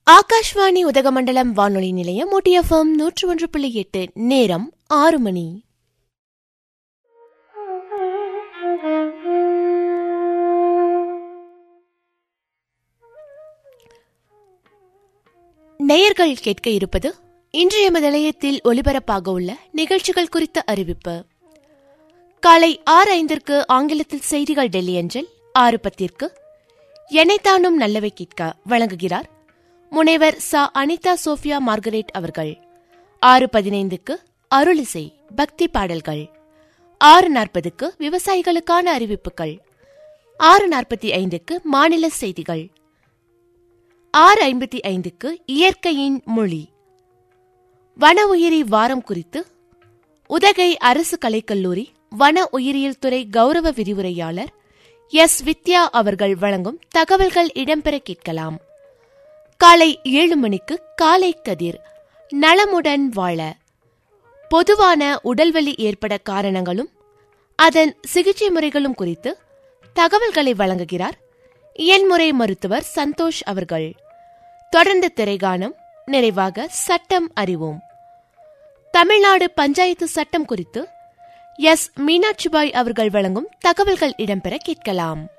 ஆகாஷ்வாணி உதகமண்டலம் வானொலி நிலையம் ஒட்டியஃபம் நூற்று ஒன்று புள்ளி எட்டு நேரம் ஆறு மணி நேயர்கள் கேட்க இருப்பது இன்றைய நிலையத்தில் ஒலிபரப்பாக உள்ள நிகழ்ச்சிகள் குறித்த அறிவிப்பு காலை ஆறு ஐந்திற்கு ஆங்கிலத்தில் செய்திகள் டெல்லி அஞ்சல் ஆறு பத்திற்கு எனைத்தானும் நல்லவை கேட்க வழங்குகிறார் முனைவர் ச அனிதா சோஃபியா மார்கரெட் அவர்கள் ஆறு பதினைந்துக்கு அருளிசை பக்தி பாடல்கள் ஆறு நாற்பதுக்கு விவசாயிகளுக்கான அறிவிப்புகள் ஆறு நாற்பத்தி ஐந்துக்கு மாநில செய்திகள் ஆறு ஐம்பத்தி ஐந்துக்கு இயற்கையின் மொழி வன உயிரி வாரம் குறித்து உதகை அரசு கலைக்கல்லூரி வன உயிரியல் துறை கௌரவ விரிவுரையாளர் எஸ் வித்யா அவர்கள் வழங்கும் தகவல்கள் இடம்பெற கேட்கலாம் காலை ஏழு மணிக்கு காலை கதிர் நலமுடன் வாழ பொதுவான உடல்வலி ஏற்பட காரணங்களும் அதன் சிகிச்சை முறைகளும் குறித்து தகவல்களை வழங்குகிறார் இயன்முறை மருத்துவர் சந்தோஷ் அவர்கள் தொடர்ந்து திரைகானம் நிறைவாக சட்டம் அறிவோம் தமிழ்நாடு பஞ்சாயத்து சட்டம் குறித்து எஸ் மீனாட்சிபாய் அவர்கள் வழங்கும் தகவல்கள் இடம்பெற கேட்கலாம்